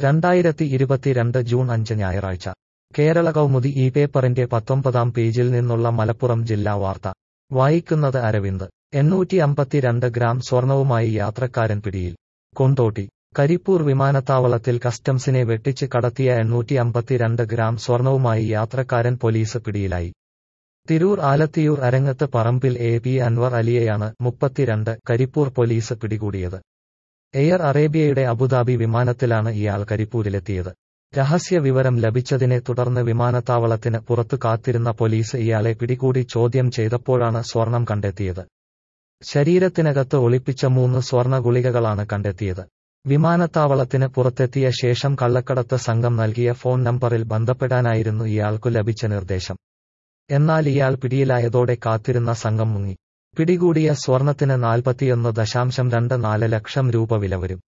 രണ്ടായിരത്തി ഇരുപത്തിരണ്ട് ജൂൺ അഞ്ച് ഞായറാഴ്ച കേരള കൗമുദി ഈ പേപ്പറിന്റെ പത്തൊമ്പതാം പേജിൽ നിന്നുള്ള മലപ്പുറം ജില്ലാ വാർത്ത വായിക്കുന്നത് അരവിന്ദ് എണ്ണൂറ്റി അമ്പത്തിരണ്ട് ഗ്രാം സ്വർണവുമായി യാത്രക്കാരൻ പിടിയിൽ കൊണ്ടോട്ടി കരിപ്പൂർ വിമാനത്താവളത്തിൽ കസ്റ്റംസിനെ വെട്ടിച്ച് കടത്തിയ എണ്ണൂറ്റി അമ്പത്തിരണ്ട് ഗ്രാം സ്വർണവുമായി യാത്രക്കാരൻ പോലീസ് പിടിയിലായി തിരൂർ ആലത്തിയൂർ അരങ്ങത്ത് പറമ്പിൽ എ പി അൻവർ അലിയെയാണ് മുപ്പത്തിരണ്ട് കരിപ്പൂർ പോലീസ് പിടികൂടിയത് എയർ അറേബ്യയുടെ അബുദാബി വിമാനത്തിലാണ് ഇയാൾ കരിപ്പൂരിലെത്തിയത് രഹസ്യ വിവരം ലഭിച്ചതിനെ തുടർന്ന് വിമാനത്താവളത്തിന് പുറത്തു കാത്തിരുന്ന പോലീസ് ഇയാളെ പിടികൂടി ചോദ്യം ചെയ്തപ്പോഴാണ് സ്വർണം കണ്ടെത്തിയത് ശരീരത്തിനകത്ത് ഒളിപ്പിച്ച മൂന്ന് സ്വർണ ഗുളികകളാണ് കണ്ടെത്തിയത് വിമാനത്താവളത്തിന് പുറത്തെത്തിയ ശേഷം കള്ളക്കടത്ത് സംഘം നൽകിയ ഫോൺ നമ്പറിൽ ബന്ധപ്പെടാനായിരുന്നു ഇയാൾക്കു ലഭിച്ച നിർദ്ദേശം എന്നാൽ ഇയാൾ പിടിയിലായതോടെ കാത്തിരുന്ന സംഘം മുങ്ങി പിടികൂടിയ സ്വർണത്തിന് നാൽപ്പത്തിയൊന്ന് ദശാംശം രണ്ട് നാല് ലക്ഷം രൂപ വില വരും